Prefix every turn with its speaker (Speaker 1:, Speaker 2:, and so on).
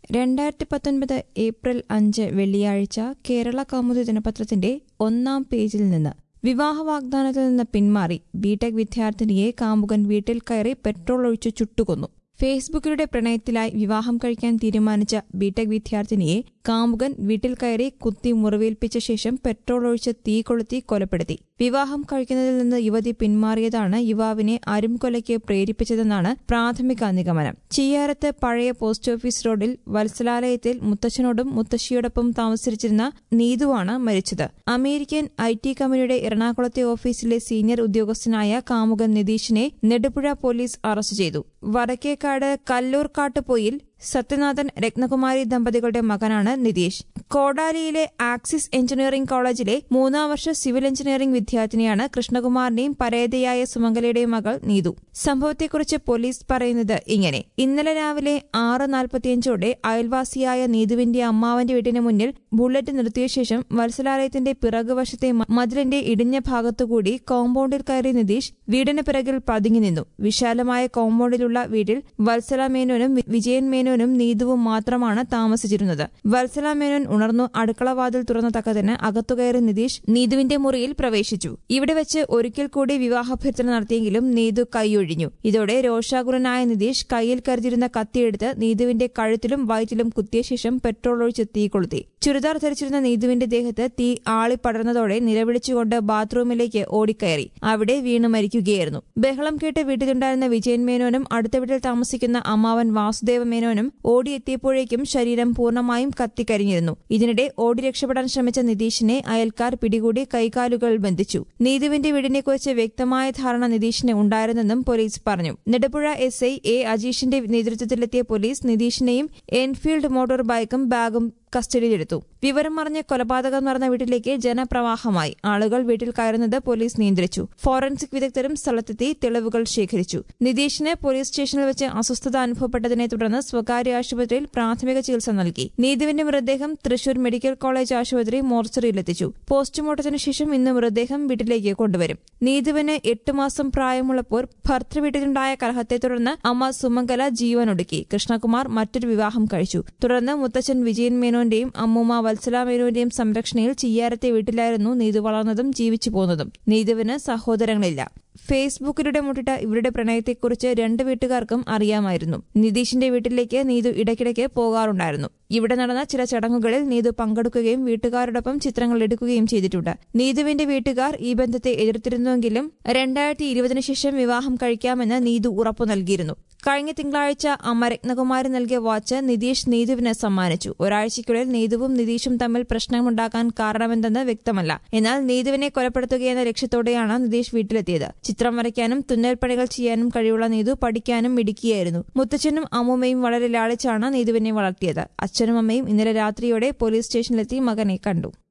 Speaker 1: രണ്ടായിരത്തി പത്തൊൻപത് ഏപ്രിൽ അഞ്ച് വെള്ളിയാഴ്ച കേരള കൗമുദി ദിനപത്രത്തിന്റെ ഒന്നാം പേജിൽ നിന്ന് വിവാഹ വാഗ്ദാനത്തിൽ നിന്ന് പിന്മാറി ബിടെക് വിദ്യാർത്ഥിനിയെ കാമുകൻ വീട്ടിൽ കയറി പെട്രോൾ ഒഴിച്ച് ചുട്ടുകൊന്നു ഫേസ്ബുക്കിലൂടെ പ്രണയത്തിലായി വിവാഹം കഴിക്കാൻ തീരുമാനിച്ച ബിടെക് വിദ്യാർത്ഥിനിയെ കാമുകൻ വീട്ടിൽ കയറി കുത്തി മുറിവേൽപ്പിച്ച ശേഷം പെട്രോൾ ഒഴിച്ച് തീ കൊളുത്തി കൊലപ്പെടുത്തി വിവാഹം കഴിക്കുന്നതിൽ നിന്ന് യുവതി പിന്മാറിയതാണ് യുവാവിനെ അരുംകൊലയ്ക്ക് പ്രേരിപ്പിച്ചതെന്നാണ് പ്രാഥമിക നിഗമനം ചിയ്യാരത്ത് പഴയ പോസ്റ്റ് ഓഫീസ് റോഡിൽ വത്സലാലയത്തിൽ മുത്തച്ഛനോടും മുത്തശ്ശിയോടൊപ്പം താമസിച്ചിരുന്ന നീതുവാണ് മരിച്ചത് അമേരിക്കൻ ഐ ടി കമ്പനിയുടെ എറണാകുളത്തെ ഓഫീസിലെ സീനിയർ ഉദ്യോഗസ്ഥനായ കാമുകൻ നിതീഷിനെ നെടുപുഴ പോലീസ് അറസ്റ്റ് ചെയ്തു വടക്കേക്കാട് കല്ലൂർ കാട്ടുപോയിൽ സത്യനാഥൻ രത്നകുമാരി ദമ്പതികളുടെ മകനാണ് നിതീഷ് കോടാലിയിലെ ആക്സിസ് എഞ്ചിനീയറിംഗ് കോളേജിലെ മൂന്നാം വർഷ സിവിൽ എഞ്ചിനീയറിംഗ് വിദ്യാർത്ഥിനിയാണ് കൃഷ്ണകുമാറിന്റെയും പരേതയായ സുമംഗലയുടെയും മകൾ നീതു സംഭവത്തെക്കുറിച്ച് പോലീസ് പറയുന്നത് ഇങ്ങനെ ഇന്നലെ രാവിലെ ആറ് നാൽപ്പത്തിയഞ്ചോടെ അയൽവാസിയായ നീതുവിന്റെ അമ്മാവന്റെ വീട്ടിന് മുന്നിൽ ബുള്ളറ്റ് നിർത്തിയ ശേഷം വത്സലാലയത്തിന്റെ പിറകുവശത്തെ മതിലിന്റെ ഇടിഞ്ഞ ഭാഗത്തുകൂടി കോമ്പൌണ്ടിൽ കയറി നിതീഷ് വീടിന് പിറകിൽ പതുങ്ങി നിന്നു വിശാലമായ കോമ്പൌണ്ടിലുള്ള വീട്ടിൽ വത്സല മേനോനും വിജയൻ മേനോനും നീതുവും മാത്രമാണ് താമസിച്ചിരുന്നത് വത്സല മേനോൻ ഉണർന്നു അടുക്കളവാതിൽ തുറന്ന തക്കതിന് അകത്തുകയറി നിതീഷ് നീതുവിന്റെ മുറിയിൽ പ്രവേശിച്ചു ഇവിടെ വെച്ച് ഒരിക്കൽ കൂടി വിവാഹാഭ്യർത്ഥന നടത്തിയെങ്കിലും നീതു കൈയൊഴിഞ്ഞു ഇതോടെ രോഷാകുലനായ നിതീഷ് കയ്യിൽ കരുതിയിരുന്ന കത്തിയെടുത്ത് നീതുവിന്റെ കഴുത്തിലും വയറ്റിലും കുത്തിയ ശേഷം പെട്രോൾ ഒഴിച്ച് തീ കൊളുത്തി ചുരിദാർ ധരിച്ചിരുന്ന നീതുവിന്റെ ദേഹത്ത് തീ ആളിപ്പടർന്നതോടെ നിലവിളിച്ചുകൊണ്ട് ബാത്റൂമിലേക്ക് ഓടിക്കയറി അവിടെ വീണു മരിക്കുകയായിരുന്നു ബഹളം കേട്ട് വീട്ടിലുണ്ടായിരുന്ന വിജയൻ മേനോനും അടുത്ത വീട്ടിൽ താമസിക്കുന്ന അമ്മാവൻ വാസുദേവ മേനോനും ഓടിയെത്തിയപ്പോഴേക്കും ശരീരം പൂർണ്ണമായും കത്തിക്കരിഞ്ഞിരുന്നു ഇതിനിടെ ഓടി രക്ഷപ്പെടാൻ ശ്രമിച്ച നിതീഷിനെ അയൽക്കാർ പിടികൂടി കൈകാലുകൾ ബന്ധിച്ചു നീതുവിന്റെ വീടിനെക്കുറിച്ച് വ്യക്തമായ ധാരണ നിതീഷിന് ഉണ്ടായിരുന്നെന്നും പോലീസ് പറഞ്ഞു നെടുപുഴ എസ് ഐ എ അജീഷിന്റെ നേതൃത്വത്തിലെത്തിയ പോലീസ് നിതീഷിനെയും എൻഫീൽഡ് മോട്ടോർ ബൈക്കും ബാഗും കസ്റ്റഡിയിലെടുത്തു വിവരം അറിഞ്ഞ് കൊലപാതകം നടന്ന വീട്ടിലേക്ക് ജനപ്രവാഹമായി ആളുകൾ വീട്ടിൽ കയറുന്നത് പോലീസ് നിയന്ത്രിച്ചു ഫോറൻസിക് വിദഗ്ധരും സ്ഥലത്തെത്തി തെളിവുകൾ ശേഖരിച്ചു നിതീഷിന് പോലീസ് സ്റ്റേഷനിൽ വെച്ച് അസ്വസ്ഥത അനുഭവപ്പെട്ടതിനെ തുടർന്ന് സ്വകാര്യ ആശുപത്രിയിൽ പ്രാഥമിക ചികിത്സ നൽകി നീതുവിന്റെ മൃതദേഹം തൃശൂർ മെഡിക്കൽ കോളേജ് ആശുപത്രി മോർച്ചറിയിലെത്തിച്ചു പോസ്റ്റ്മോർട്ടത്തിന് ശേഷം ഇന്ന് മൃതദേഹം വീട്ടിലേക്ക് കൊണ്ടുവരും നീതുവിന് എട്ട് മാസം പ്രായമുള്ളപ്പോൾ ഭർത്തൃവീട്ടിലുണ്ടായ കലഹത്തെ തുടർന്ന് അമ്മ സുമംഗല ജീവനൊടുക്കി കൃഷ്ണകുമാർ മറ്റൊരു വിവാഹം കഴിച്ചു തുടർന്ന് മുത്തച്ഛൻ വിജയൻ മേനോന്റെയും അമ്മൂമ്മ വത്സല മേനോന്റെയും സംരക്ഷണയിൽ ചിയ്യാരത്തെ വീട്ടിലായിരുന്നു നീതു വളർന്നതും ജീവിച്ചു പോന്നതും നീതുവിന് സഹോദരങ്ങളില്ല ഫേസ്ബുക്കിലൂടെ മുട്ടിട്ട ഇവരുടെ പ്രണയത്തെക്കുറിച്ച് രണ്ട് വീട്ടുകാർക്കും അറിയാമായിരുന്നു നിതീഷിന്റെ വീട്ടിലേക്ക് നീതു ഇടയ്ക്കിടയ്ക്ക് പോകാറുണ്ടായിരുന്നു ഇവിടെ നടന്ന ചില ചടങ്ങുകളിൽ നീതു പങ്കെടുക്കുകയും വീട്ടുകാരോടൊപ്പം ചിത്രങ്ങൾ എടുക്കുകയും ചെയ്തിട്ടുണ്ട് നീതുവിന്റെ വീട്ടുകാർ ഈ ബന്ധത്തെ എതിർത്തിരുന്നുവെങ്കിലും രണ്ടായിരത്തി ഇരുപതിനു ശേഷം വിവാഹം കഴിക്കാമെന്ന് നീതു ഉറപ്പു നൽകിയിരുന്നു കഴിഞ്ഞ തിങ്കളാഴ്ച അമ്മ രത്നകുമാരി നൽകിയ വാച്ച് നിതീഷ് നീതുവിന് സമ്മാനിച്ചു ഒരാഴ്ചയ്ക്കുള്ളിൽ നീതുവും നിതീഷും തമ്മിൽ പ്രശ്നമുണ്ടാക്കാൻ കാരണമെന്തെന്ന് വ്യക്തമല്ല എന്നാൽ നീതുവിനെ കൊലപ്പെടുത്തുകയെന്ന ലക്ഷ്യത്തോടെയാണ് നിതീഷ് വീട്ടിലെത്തിയത് ചിത്രം വരയ്ക്കാനും തുന്നൽ പണികൾ ചെയ്യാനും കഴിവുള്ള നീതു പഠിക്കാനും മിടുക്കിയായിരുന്നു മുത്തച്ഛനും അമ്മൂമ്മയും വളരെ ലാളിച്ചാണ് നീതുവിനെ വളർത്തിയത് അച്ഛനും അമ്മയും ഇന്നലെ രാത്രിയോടെ പോലീസ് സ്റ്റേഷനിലെത്തി മകനെ കണ്ടു